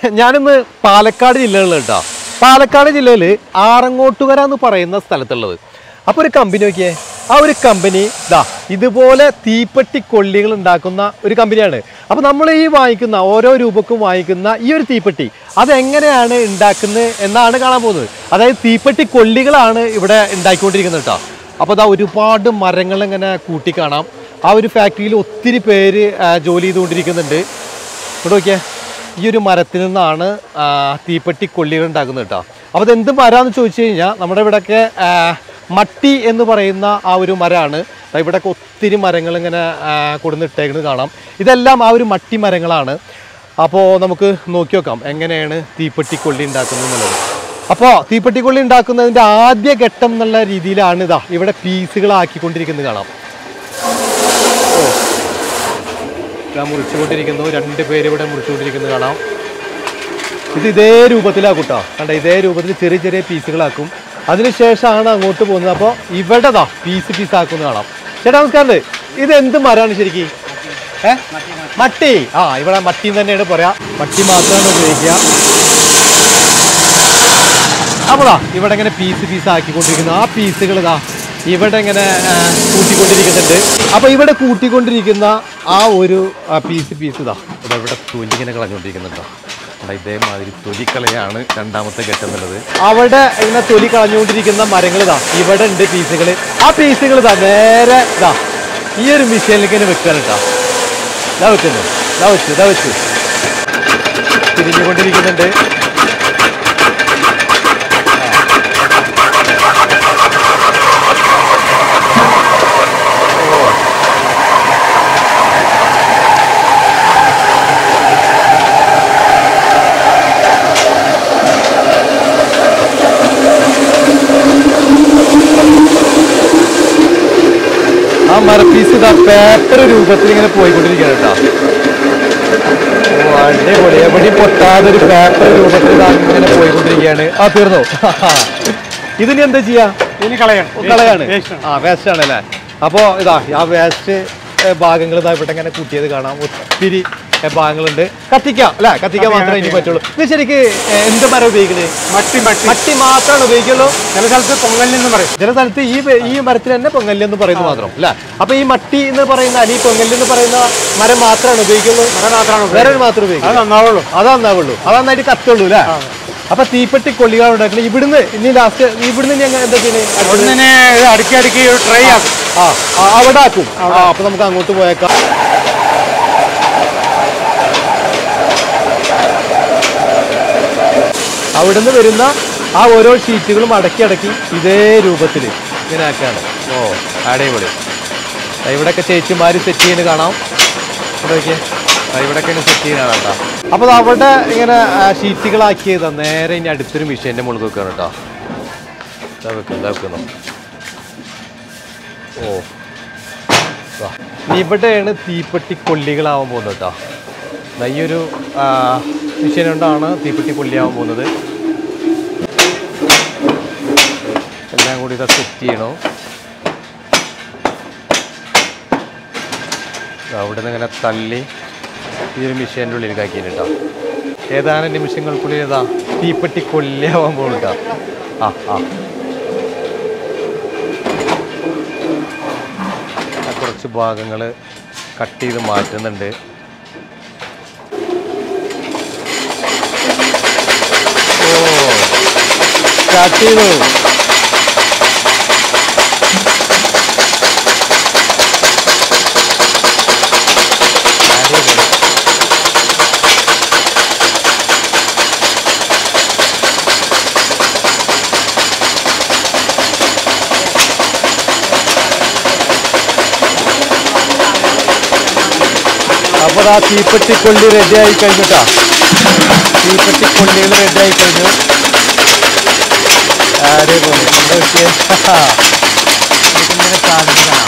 ഞാനിന്ന് പാലക്കാട് ജില്ലകളിൽ കേട്ടോ പാലക്കാട് ജില്ലയിൽ ആറങ്ങോട്ടുകര എന്ന് പറയുന്ന സ്ഥലത്തുള്ളത് അപ്പോൾ ഒരു കമ്പനി നോക്കിയേ ആ ഒരു കമ്പനി ദാ ഇതുപോലെ തീപ്പെട്ടി കൊള്ളികൾ ഉണ്ടാക്കുന്ന ഒരു കമ്പനിയാണ് അപ്പോൾ നമ്മൾ ഈ വാങ്ങിക്കുന്ന ഓരോ രൂപക്കും വാങ്ങിക്കുന്ന ഈ ഒരു തീപ്പെട്ടി അതെങ്ങനെയാണ് ഉണ്ടാക്കുന്നത് എന്നാണ് കാണാൻ പോകുന്നത് അതായത് തീപ്പെട്ടി കൊള്ളികളാണ് ഇവിടെ ഉണ്ടാക്കിക്കൊണ്ടിരിക്കുന്നത് കേട്ടോ അപ്പോൾ അതാ ഒരുപാട് മരങ്ങൾ ഇങ്ങനെ കൂട്ടി കാണാം ആ ഒരു ഫാക്ടറിയിൽ ഒത്തിരി പേര് ആ, ജോലി ചെയ്തുകൊണ്ടിരിക്കുന്നുണ്ട് ഇവിടെ നോക്കിയേ ഈ ഒരു മരത്തിൽ നിന്നാണ് ആ, തീപ്പെട്ടി കൊള്ളികൾ ഉണ്ടാക്കുന്നത് കേട്ടോ അപ്പോൾ അതെന്ത് മരമാണെന്ന് ചോദിച്ചു കഴിഞ്ഞാൽ നമ്മുടെ ഇവിടെയൊക്കെ ആ, മട്ടി എന്ന് പറയുന്ന ആ ഒരു മരമാണ് ദാ ഇവിടെയൊക്കെ ഒത്തിരി മരങ്ങൾ ഇങ്ങനെ കൊടുന്നിട്ടേക്കുന്നത് കാണാം ഇതെല്ലാം ആ ഒരു മട്ടി മരങ്ങളാണ് അപ്പോൾ നമുക്ക് നോക്കി നോക്കാം എങ്ങനെയാണ് തീപ്പെട്ടി കൊള്ളി ഉണ്ടാക്കുന്നത് എന്നുള്ളത് അപ്പോൾ തീപ്പെട്ടിക്കൊള്ളി ഉണ്ടാക്കുന്നതിൻ്റെ ആദ്യ ഘട്ടം എന്നുള്ള രീതിയിലാണ് ഇതാ ഇവിടെ പീസുകളാക്കിക്കൊണ്ടിരിക്കുന്നത് കാണാം ഓ ഇതാ മുറിച്ചുകൊണ്ടിരിക്കുന്നു രണ്ട് പേര് ഇവിടെ മുറിച്ചുകൊണ്ടിരിക്കുന്നത് കാണാം ഇത് ഇതേ രൂപത്തിലാക്കും കേട്ടോ കണ്ട ഇതേ രൂപത്തിൽ ചെറിയ ചെറിയ പീസുകളാക്കും അതിനുശേഷമാണ് അങ്ങോട്ട് പോകുന്നത് അപ്പോൾ ഇവിടെ ദാ പീസ് പീസ് ആക്കുന്നത് കാണാം ചേട്ടാ നമസ്കാരം ഇത് എന്ത് മരമാണ് ശരിക്കും ഏ മട്ടി ആ ഇവിടെ മട്ടി എന്ന് തന്നെയാണ് പറയാ മട്ടി മാത്രമാണ് ഉപയോഗിക്കുക അപ്പോൾ ദാ ഇവിടെ ഇങ്ങനെ പീസ് പീസ് ആക്കിക്കൊണ്ടിരിക്കുന്നു ആ പീസുകൾ ഇതാ ഇവിടെ ഇങ്ങനെ ആ, കൂട്ടിക്കൊണ്ടിരിക്കുന്നുണ്ട് അപ്പോൾ ഇവിടെ കൂട്ടിക്കൊണ്ടിരിക്കുന്ന ആ ഒരു ആ, പീസ് പീസ് ഇതാ ഇവിടെ ഇവിടെ തൊലി ഇങ്ങനെ കളഞ്ഞുകൊണ്ടിരിക്കുന്നുണ്ടോ ഇവിടെ ഇതേമാതിരി തൊലിക്കളയാണ് രണ്ടാമത്തെ ഘട്ടം എന്നുള്ളത് അവിടെ ഇങ്ങനെ തൊലി കളഞ്ഞുകൊണ്ടിരിക്കുന്ന മരങ്ങൾ ഇതാ ഇവിടെ ഉണ്ട് പീസുകൾ ആ പീസുകൾ ഇതാ നേരെ ഇതാ ഈ ഒരു മിഷീനിലേക്ക് തന്നെ വെക്കുകയാണ് കേട്ടോ ഇതാ വെക്കുന്നു ഇതാ വെച്ചു ഇതാ വെച്ചു തിരിഞ്ഞുകൊണ്ടിരിക്കുന്നുണ്ട് ആ മരപ്പീസ് ഇതാ പേപ്പർ രൂപത്തിൽ ഇങ്ങനെ പോയിക്കൊണ്ടിരിക്കുകയാണ് കേട്ടോ ഓ, അടിപൊളി എവിടെയും പൊട്ടാതെ ഒരു പേപ്പർ രൂപത്തിൽ ഇതാ ഇങ്ങനെ പോയിക്കൊണ്ടിരിക്കുകയാണ് ആ തീർന്നു ഇതിന് എന്താ ചെയ്യാ ഇനി കളയണം ഓ, കളയാണ് Waste ആണ്. ആ വേസ്റ്റ് ആണ് അല്ലേ അപ്പോൾ ഇതാ ആ വേസ്റ്റ് ഭാഗങ്ങൾ ഇതാ ഇവിടെ ഇങ്ങനെ കൂട്ടിയത് കാണാം ഒത്തിരി ഏ, ഭാഗങ്ങളുണ്ട് കത്തിക്കാം അല്ലേ കത്തിക്കാൻ മാത്രമേ ഇനി പറ്റുള്ളൂ ഇത് ശരിക്ക് ഏ, എന്ത് മരം ഉപയോഗിക്കുന്നത് മട്ടി മട്ടി മട്ടി മാത്രമാണ് ഉപയോഗിക്കുള്ളൂ ചില സ്ഥലത്ത് പൊങ്ങലെന്ന് പറയും ചില സ്ഥലത്ത് ഈ വെ- ഈ മരത്തിൽ തന്നെ പൊങ്ങല്ല് എന്ന് പറയുന്നത് മാത്രം അല്ലേ അപ്പൊ ഈ മട്ടി എന്ന് പറയുന്ന അല്ലെ ഈ പൊങ്ങല്ല് എന്ന് പറയുന്ന മരം മാത്രമാണ് ഉപയോഗിക്കുള്ളൂ മരം മാത്രമാണ് വേറെ ഉപയോഗിക്കുന്നത്. ഒരു മാത്രം അത് ഉപയോഗിക്കും നന്നാവുള്ളൂ അതാ നന്നാവുള്ളൂ അതാ നന്നായിട്ട് കത്തുള്ളൂ അല്ലേ അപ്പൊ തീപ്പെട്ടി കൊള്ളികൾ ഉണ്ടാക്കുന്നത് ഇവിടുന്ന് ഇനി ലാസ്റ്റ് ഇവിടുന്ന് ഞങ്ങൾ എന്താ ചെയ്യുന്നത് അവിടുന്ന് ഇത് അടുക്കി അടുക്കി ഒരു ട്രൈ ആക്കും ആ ആ, അവിടെ ആക്കും ആ അപ്പൊ നമുക്ക് അങ്ങോട്ട് പോയേക്കാം അവിടുന്ന് വരുന്ന ആ ഓരോ ഷീറ്റുകളും അടക്കി അടക്കി ഇതേ രൂപത്തിൽ ഇങ്ങനെ ആക്കാണ് ഓ അടിപൊളി ദാ ഇവിടെയൊക്കെ ചേച്ചിമാര് സെറ്റ് ചെയ്യുന്നത് കാണാം ഇവിടെ നോക്കിയേ ദാ ഇവിടെയൊക്കെയാണ് സെറ്റ് ചെയ്യുന്നത് കേട്ടോ അപ്പോൾ ദാ അവിടെ ഇങ്ങനെ ആ, ഷീറ്റുകളാക്കിയത് നേരെ ഇനി അടുത്തൊരു മിഷീൻ്റെ മുകളിൽ വെക്കുകയാണ് കേട്ടോ ഇതാ വെക്കുന്നു ഇതാ വെക്കുന്നു ഓ ദാ. ഇനി ഇവിടെയാണ് തീപ്പെട്ടി കൊല്ലികളാവാൻ പോകുന്നത് കേട്ടോ ദാ ഈ ഒരു ആ, മെഷീൻ കൊണ്ടാണ് തീപ്പെട്ടി കൊല്ലിയാവാൻ പോകുന്നത് എല്ലാം കൂടി ഇതാ സെറ്റ് ചെയ്യണോ ദാ അവിടുന്ന് ഇങ്ങനെ തള്ളി ഈ ഒരു മെഷീൻ്റെ ഉള്ളിലേക്ക് ആക്കിയിട്ട് കേട്ടോ ഏതാനും നിമിഷങ്ങൾക്കുള്ളിൽ ഇതാ തീപ്പെട്ടി കൊല്ലിയാവാൻ പോകുന്നു കേട്ടോ ആ ആ ആ കുറച്ച് ഭാഗങ്ങൾ കട്ട് ചെയ്ത് മാറ്റുന്നുണ്ട് ഓ സ്റ്റാർട്ട് ചെയ്തു അടിപൊളി. അപ്പോൾ ആ തീപ്പെട്ടിക്കൊള്ളി റെഡി ആയി കഴിഞ്ഞിട്ടാ തീപ്പെട്ടിക്കൊള്ളികൾ റെഡി ആയി കഴിഞ്ഞു അടിപൊളി എന്താ പറ്റിയേ? ഇതിങ്ങനെ കാണുന്നത് കാണാം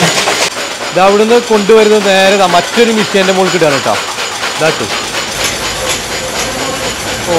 ഇത് അവിടുന്ന് കൊണ്ടുവരുന്നത് നേരെ ദാ മറ്റൊരു മിഷീൻ്റെ മുകളിൽ ഇടാണ് കേട്ടോ ഇതാട്ടു ഓ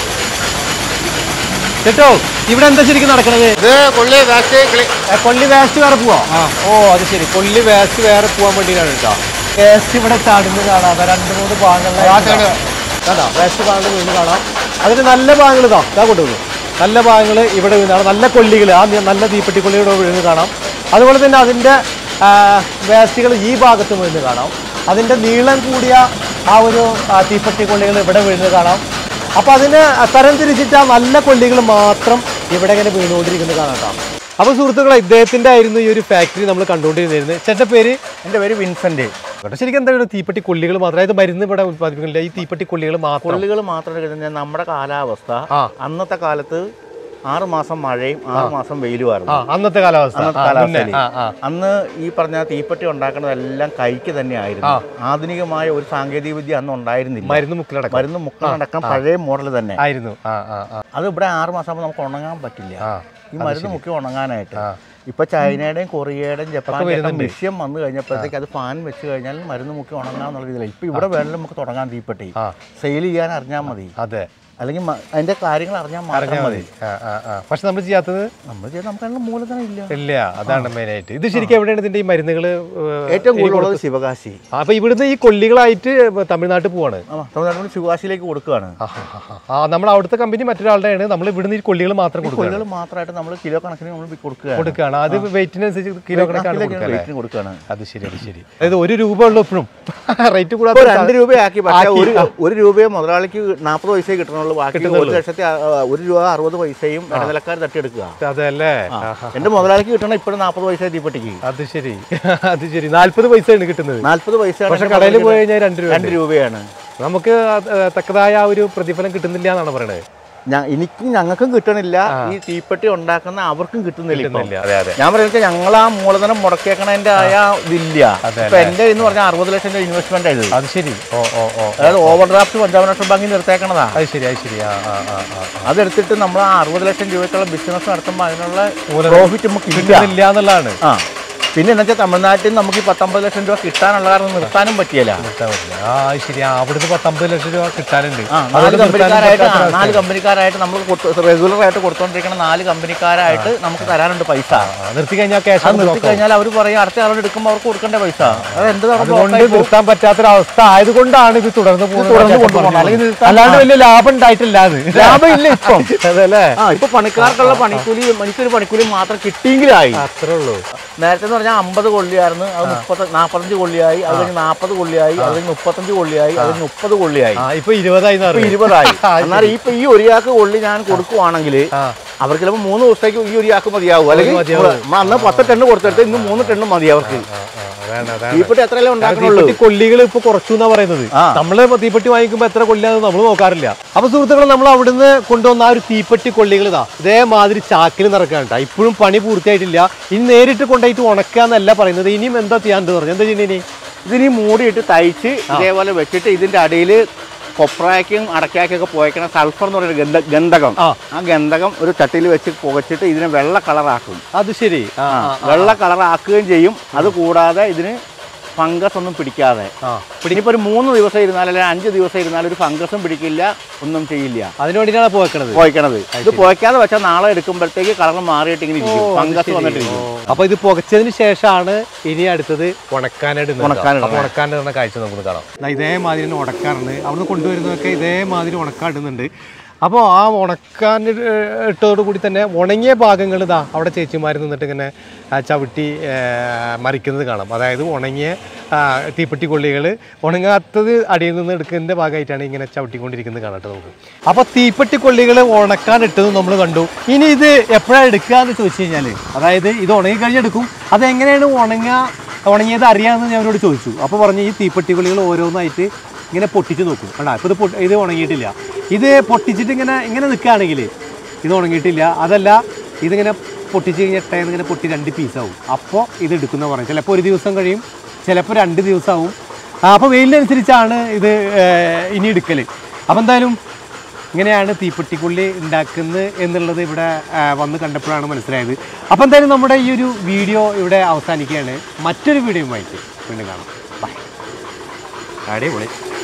കേട്ടോ ഇവിടെ എന്താ ശരിക്കും നടക്കണത് ഇത് കൊള്ളി വേസ്റ്റ് കിളി ഏ, കൊള്ളി വേസ്റ്റ് വേറെ പോവാ ഓ അത് ശരി കൊള്ളി വേസ്റ്റ് വേറെ പോവാൻ വേണ്ടിയിട്ടാണ് കേട്ടോ വേസ്റ്റ് ഇവിടെ ചാടുന്നത് കാണാം അതാ രണ്ട് മൂന്ന് ഭാഗങ്ങളിലായി കേട്ടോ വേസ്റ്റ് ഭാഗങ്ങൾ വീണ് കാണാം അതിന് നല്ല ഭാഗങ്ങൾ ഇതാ ഇതാ കൊണ്ടുവന്നു നല്ല ഭാഗങ്ങൾ ഇവിടെ വീണാണ് നല്ല കൊല്ലികൾ ആ നി- നല്ല തീപ്പെട്ടി കൊല്ലികൾ വീണ് കാണാം അതുപോലെ തന്നെ അതിൻ്റെ വേസ്റ്റുകൾ ഈ ഭാഗത്ത് വീണ് കാണാം അതിൻ്റെ നീളം കൂടിയ ആ ഒരു ആ, തീപ്പെട്ടി കൊല്ലികൾ ഇവിടെ വീണ് കാണാം അപ്പൊ അതിന് തരം തിരിച്ചിട്ട് ആ നല്ല കൊല്ലികൾ മാത്രം ഇവിടെ ഇങ്ങനെ വീണുകൊണ്ടിരിക്കുന്നത് കാണാം കേട്ടോ അപ്പൊ സുഹൃത്തുക്കളെ ഇദ്ദേഹത്തിന്റെ ആയിരുന്നു ഈ ഒരു ഫാക്ടറി നമ്മൾ കണ്ടുകൊണ്ടിരുന്നത് ചേട്ടന്റെ പേര് എൻ്റെ പേര് വിൻസെന്റ് കേട്ടോ ശരിക്കും എന്താണ് തീപ്പെട്ടി കൊല്ലികൾ മാത്രം അതായത് മരുന്ന് ഇവിടെ ഉത്പാദിപ്പിക്കുന്നില്ല ഈ തീപ്പെട്ടി കൊല്ലികൾ മാത്രം കൊള്ളികൾ മാത്രം എടുക്കുന്നത് നമ്മുടെ കാലാവസ്ഥ ആ. അന്നത്തെ കാലത്ത് ആറ് മാസം മഴയും ആറ് മാസം ആ വെയിലുമായിരുന്നു അന്നത്തെ കാലാവസ്ഥ അന്നത്തെ ആ, മുന്നേ. കാലാവസ്ഥയിൽ ആ, ആ. അന്ന് ഈ പറഞ്ഞ തീപ്പെട്ടി ഉണ്ടാക്കുന്നതെല്ലാം കൈക്ക് തന്നെയായിരുന്നു ആധുനികമായ ഒരു സാങ്കേതിക വിദ്യ അന്ന് ഉണ്ടായിരുന്നില്ല മരുന്ന് മുക്കിലടക്കം മരുന്ന് മുക്കളടക്കം പഴയ മോഡൽ തന്നെ ആയിരുന്നു ആ ആ ആ അത് ഇവിടെ ആറ് മാസം ആകുമ്പോൾ നമുക്ക് ഉണങ്ങാൻ പറ്റില്ല ആ ഈ മരുന്ന് മുക്കി ഉണങ്ങാനായിട്ട് ആ. ഇപ്പൊ ചൈനയുടെയും കൊറിയയുടെയും ജപ്പാന്റെയും വരുന്നുണ്ട്. മെഷീൻ വന്നു കഴിഞ്ഞപ്പോഴത്തേക്ക് അത് ഫാൻ വെച്ച് കഴിഞ്ഞാൽ മരുന്ന് മുക്കി ഉണങ്ങാന്നുള്ള രീതിയിലാണ് ഇപ്പൊ ഇവിടെ വേണമെങ്കിലും നമുക്ക് തുടങ്ങാൻ തീപ്പെട്ടി ആ. സെയിൽ ചെയ്യാൻ അറിഞ്ഞാൽ മതി അതെ അല്ലെങ്കിൽ മ- അതിന്റെ കാര്യങ്ങൾ അറിഞ്ഞാൽ മാത്രം അറിഞ്ഞാൽ മതി മതി ആ ആ ആ പക്ഷെ നമ്മൾ ചെയ്യാത്തത് നമ്മൾ ചെയ്ത് നമുക്ക് അതിനുള്ള മൂലധനം ഇല്ല ഇല്ല അതാണ് മെയിൻ ആയിട്ട് ഇത് ശരിക്കും എവിടെയാണ് ഇതിന്റെ ഈ മരുന്നുകൾ ഏറ്റവും കൂടുതലുള്ളത് ശിവകാശി അപ്പൊ ഇവിടുന്ന് ഈ കൊല്ലികളായിട്ട് തമിഴ്നാട്ടിൽ പോവാണ് ആ തമിഴ്നാട്ടിൽ ശിവകാശിയിലേക്ക് കൊടുക്കുകയാണ് ആ, ആ, ആ. ആ നമ്മൾ അവിടുത്തെ കമ്പനി മറ്റൊരാളുടെയാണ് നമ്മൾ ഇവിടുന്ന് ഈ കൊല്ലികൾ മാത്രം കൊടുക്കുക കൊല്ലുകൾ മാത്രമായിട്ട് നമ്മൾ കിലോ കണക്കിന് നമ്മൾ കൊടുക്കുകയാണ് കൊടുക്കുകയാണ് അത് വെയിറ്റിനനുസരിച്ച് കിലോ കണക്കാണ് കിലോ കൊടുക്കുക അല്ലേ? റേറ്റിന് കൊടുക്കുകയാണ് അത് ശരി അത് ശരി അതായത് ഒരു രൂപ ഉള്ളൂ ഇപ്പോഴും റേറ്റ് ഇപ്പോൾ കൂടാതെ രണ്ട് രൂപയാക്കി പക്ഷേ ആക്കി. ഒരു ഒരു രൂപയെ മുതലാളിക്ക് നാൽപ്പത് പൈസയെ കിട്ടണുള്ളൂ ബാക്കി ഒരു ലക്ഷത്തി ആ, ഒരു രൂപ അറുപത് പൈസയും ഇടനിലക്കാർ തട്ടിയെടുക്കുക അതല്ലേ ആ. എന്റെ മുതലാളിക്ക് കിട്ടണം ഇപ്പോഴും നാൽപ്പത് പൈസ തീപ്പെട്ടിക്ക് അത് ശരി അത് ശരി നാല്പത് പൈസയാണ് കിട്ടുന്നത് നാൽപ്പത് പൈസ പക്ഷെ കടയിൽ പോയി കഴിഞ്ഞാൽ രണ്ട് രൂപ രണ്ട് രൂപയാണ് നമുക്ക് അത് തക്കതായ ആ ഒരു പ്രതിഫലം കിട്ടുന്നില്ല എന്നാണ് പറയണത് ഞാ- എനിക്കും ഞങ്ങൾക്കും കിട്ടണില്ല ഈ തീപ്പെട്ടി ഉണ്ടാക്കുന്ന അവർക്കും കിട്ടുന്നില്ല ഇപ്പം. കിട്ടുന്നില്ല അതെ അതെ ഞാൻ പറയുന്നത് ഞങ്ങൾ ആ മൂലധനം മുടക്കേക്കണതിന്റെ ആയ ഇതില്ല അതെ, ഇപ്പൊ എന്റെ എന്ന് പറഞ്ഞാൽ അറുപത് ലക്ഷം രൂപ ഇൻവെസ്റ്റ്മെന്റ് ആയത് അത് ശരി ഓ ഓ ഓ അതായത് ഓവർ ഡ്രാഫ്റ്റ് പഞ്ചാബ് നാഷണൽ ബാങ്കിൽ നിർത്തേക്കണതാ അത് ശരി അത് ശരി ആ ആ ആ ആ ആ. അതെടുത്തിട്ട് നമ്മൾ ആ അറുപത് ലക്ഷം രൂപയ്ക്കുള്ള ബിസിനസ് നടത്തുമ്പോൾ അതിനുള്ള മൂലധനം പ്രോഫിറ്റ് നമുക്ക് ഇല്ല കിട്ടുന്നില്ല എന്നുള്ളതാണ് ആ പിന്നെ എന്താ വെച്ചാൽ തമിഴ്നാട്ടിൽ നിന്ന് നമുക്ക് ഈ പത്തൊമ്പത് ലക്ഷം രൂപ കിട്ടാനുള്ള കാരണം നിർത്താനും പറ്റിയല്ല നിർത്താൻ പറ്റില്ല ആ അത് ശരി ആ അവിടുന്ന് പത്തമ്പത് ലക്ഷം രൂപ കിട്ടാനുണ്ട് ആ, നാല് അതുകൊണ്ട് നിർത്താനും കമ്പനിക്കാരായിട്ട് ആ, പറ്റാത്ത നാല് കമ്പനിക്കാരായിട്ട് നമ്മൾ റെഗുലർ ആയിട്ട് കൊടുത്തോണ്ടിരിക്കുന്ന നാല് കമ്പനിക്കാരായിട്ട് നമുക്ക് തരാനുണ്ട് പൈസ ആ, നിർത്തി കഴിഞ്ഞാൽ ക്യാഷ് അത് നിർത്തി കഴിഞ്ഞാൽ അവർ പറയും അടുത്ത ആളോട് എടുക്കുമ്പോൾ അവർക്ക് കൊടുക്കേണ്ട പൈസ അത് എന്ത് അതുകൊണ്ട് നിർത്താൻ പറ്റാത്തൊരവസ്ഥ ആയതുകൊണ്ടാണ് ഇത് തുടർന്ന് പോകുന്നത് തുടർന്ന് ചേട്ടൻ കൊണ്ടുപോകണം. പറഞ്ഞത്. അല്ലെങ്കിൽ നിർത്താൻ- അല്ലാണ്ട് വലിയ ലാഭം ഉണ്ടായിട്ടില്ല അത് ലാഭം ഇല്ല ഇപ്പം അതല്ലേ ആ ഇപ്പൊ പണിക്കാർക്കുള്ള പണിക്കൂലി എനിക്കൊരു പണിക്കൂലി മാത്രം കിട്ടിയെങ്കിലായി അത്രേ ഉള്ളൂ നേരത്തെ എന്ന് പറഞ്ഞാൽ അമ്പത് കൊള്ളിയായിരുന്നു അത് മുപ്പത്തി നാൽപ്പത്തഞ്ച് കൊള്ളിയായി അത് കഴിഞ്ഞ് നാൽപ്പത് കൊള്ളിയായി അത് കഴിഞ്ഞ് മുപ്പത്തഞ്ച് കൊള്ളിയായി അത് കഴിഞ്ഞ് മുപ്പത് കൊള്ളിയായി ആ ഇപ്പൊ ഇരുപതായി എന്ന് ഇപ്പൊ പറഞ്ഞു. ഇരുപതായി ആ, എന്നാൽ ഇപ്പൊ ഈ ഒരിയാൾക്ക് കൊള്ളി ഞാൻ കൊടുക്കുവാണെങ്കിൽ ആ അവർക്ക് ചിലപ്പോൾ മൂന്ന് ദിവസത്തേക്ക് ഈ ഒരിയാൾക്ക് മതിയാവും അല്ലെങ്കിൽ മതിയാവും. നമ്മൾ അന്ന് പത്ത് ടണ്ണ് കൊടുത്തെടുത്ത് ഇന്ന് മൂന്ന് ടണ്ണ് മതി അവർക്ക് ആ, ആ, അതാണ് അതാണ് തീപ്പെട്ടി എത്രയല്ലേ ഉണ്ടാക്കണുള്ളൂ തീപ്പെട്ടി കൊല്ലികൾ ഇപ്പൊ കുറച്ചു എന്നാ പറയുന്നത് ആ. നമ്മള് ഇപ്പൊ തീപ്പെട്ടി വാങ്ങിക്കുമ്പോ എത്ര കൊല്ലാന്ന് നമ്മൾ നോക്കാറില്ല അപ്പൊ സുഹൃത്തുക്കൾ നമ്മൾ അവിടുന്ന് കൊണ്ടുവന്ന ആ ഒരു തീപ്പെട്ടി കൊള്ളികൾ ഇതാ ഇതേമാതിരി ചാക്കിൽ നിറക്കാൻ കേട്ടോ ഇപ്പോഴും പണി പൂർത്തിയായിട്ടില്ല ഇനി നേരിട്ട് കൊണ്ടുപോയിട്ട് ഉണക്കാന്നല്ല പറയുന്നത് ഇനിയും എന്താ ചെയ്യാണ്ട് പറഞ്ഞു എന്താ ചെയ്യുന്നത് ഇനി ഇതിനി മൂടിയിട്ട് തയ്ച്ച് ഇതേപോലെ വെച്ചിട്ട് ഇതിന്റെ അടിയിൽ കൊപ്രായ്ക്കും അടക്കായ്ക്കൊക്കെ പോയേക്കണ സൾഫർ എന്ന് പറയുന്ന ഗന്ധ ഗന്ധകം ആ. ആ ഗന്ധകം ഒരു ചട്ടിയിൽ വെച്ച് പുകച്ചിട്ട് ഇതിനെ വെള്ള കളറാക്കും അത് ശരി ആ ആ, വെള്ള കളറാക്കുകയും ചെയ്യും അത് കൂടാതെ ഇതിന് ഫംഗസ് ഒന്നും പിടിക്കാതെ ആ ഇനിയിപ്പോൾ ഒരു മൂന്ന് ദിവസം ഇരുന്നാൽ അല്ലെങ്കിൽ അഞ്ച് ദിവസം ഇരുന്നാൽ ഒരു ഫംഗസും പിടിക്കില്ല ഒന്നും ചെയ്യില്ല അതിനു വേണ്ടിയിട്ടാണ് പോക്കണത് പോയിക്കണത് ഇത് പോയിക്കാതെ വെച്ചാൽ നാളെ എടുക്കുമ്പോഴത്തേക്ക് കളർ മാറിയിട്ട് ഇങ്ങനെ ഇരിക്കും ഫംഗസ് വന്നിട്ടിരിക്കും അപ്പൊ ഇത് പുകച്ചതിന് ശേഷമാണ് ഇനി അടുത്തത് ഉണക്കാനിടുന്നത് ഉണക്കാനിടുന്നത്. അപ്പൊ ഉണക്കാനിടുന്ന കാഴ്ച നമുക്ക് കാണാം ദാ ഇതേമാതിരി തന്നെ ഉണക്കാറുണ്ട് അവിടുന്ന് കൊണ്ടുവരുന്നതൊക്കെ ഇതേമാതിരി ഉണക്കാടുന്നുണ്ട് അപ്പോൾ ആ ഉണക്കാൻ ഇട്ടതോടു കൂടി തന്നെ ഉണങ്ങിയ ഭാഗങ്ങൾ ഇതാ അവിടെ ചേച്ചിമാർ നിന്നിട്ട് ഇങ്ങനെ ആ, ചവിട്ടി ഏ, മറിക്കുന്നത് കാണാം അതായത് ഉണങ്ങിയ ആ, തീപ്പെട്ടി കൊള്ളികൾ ഉണങ്ങാത്തത് അടിയിൽ നിന്ന് എടുക്കുന്നതിൻ്റെ ഭാഗമായിട്ടാണ് ഇങ്ങനെ ചവിട്ടിക്കൊണ്ടിരിക്കുന്നത് കാണട്ടെ നമുക്ക് അപ്പോൾ തീപ്പെട്ടി കൊള്ളികൾ ഉണക്കാൻ ഇട്ടത് നമ്മൾ കണ്ടു ഇനി ഇത് എപ്പോഴാണ് എടുക്കുക എന്ന് ചോദിച്ചു കഴിഞ്ഞാൽ അതായത് ഇത് ഉണങ്ങി കഴിഞ്ഞ് എടുക്കും അതെങ്ങനെയാണ് ഉണങ്ങുക ഉണങ്ങിയത് അറിയാമെന്ന് ഞാൻ അവരോട് ചോദിച്ചു അപ്പോൾ പറഞ്ഞു ഈ തീപ്പെട്ടി കൊള്ളികൾ ഓരോന്നായിട്ട് ഇങ്ങനെ പൊട്ടിച്ച് നോക്കും കണ്ടാ ഇപ്പോൾ ഇത് പൊട്ടി ഇത് ഉണങ്ങിയിട്ടില്ല ഇത് പൊട്ടിച്ചിട്ട് ഇങ്ങനെ ഇങ്ങനെ നിൽക്കുകയാണെങ്കിൽ ഇത് ഉണങ്ങിയിട്ടില്ല അതല്ല ഇതിങ്ങനെ പൊട്ടിച്ച് കഴിഞ്ഞാൽ ടൈം ഇങ്ങനെ പൊട്ടി രണ്ട് പീസാവും അപ്പോൾ ഇത് എടുക്കുന്ന പറയും ചിലപ്പോൾ ഒരു ദിവസം കഴിയും ചിലപ്പോൾ രണ്ട് ദിവസമാവും അപ്പോൾ വെയിലിനനുസരിച്ചാണ് ഇത് ഏർ, ഇനി എടുക്കൽ അപ്പോൾ എന്തായാലും ഇങ്ങനെയാണ് തീപ്പെട്ടിക്കുള്ളി ഉണ്ടാക്കുന്നത് എന്നുള്ളത് ഇവിടെ ആ, വന്ന് കണ്ടപ്പോഴാണ് മനസ്സിലായത് അപ്പോൾ എന്തായാലും നമ്മുടെ ഈ ഒരു വീഡിയോ ഇവിടെ അവസാനിക്കുകയാണ് മറ്റൊരു വീഡിയോയുമായിട്ട് വീണ്ടും കാണാം ബൈ അടിപൊളി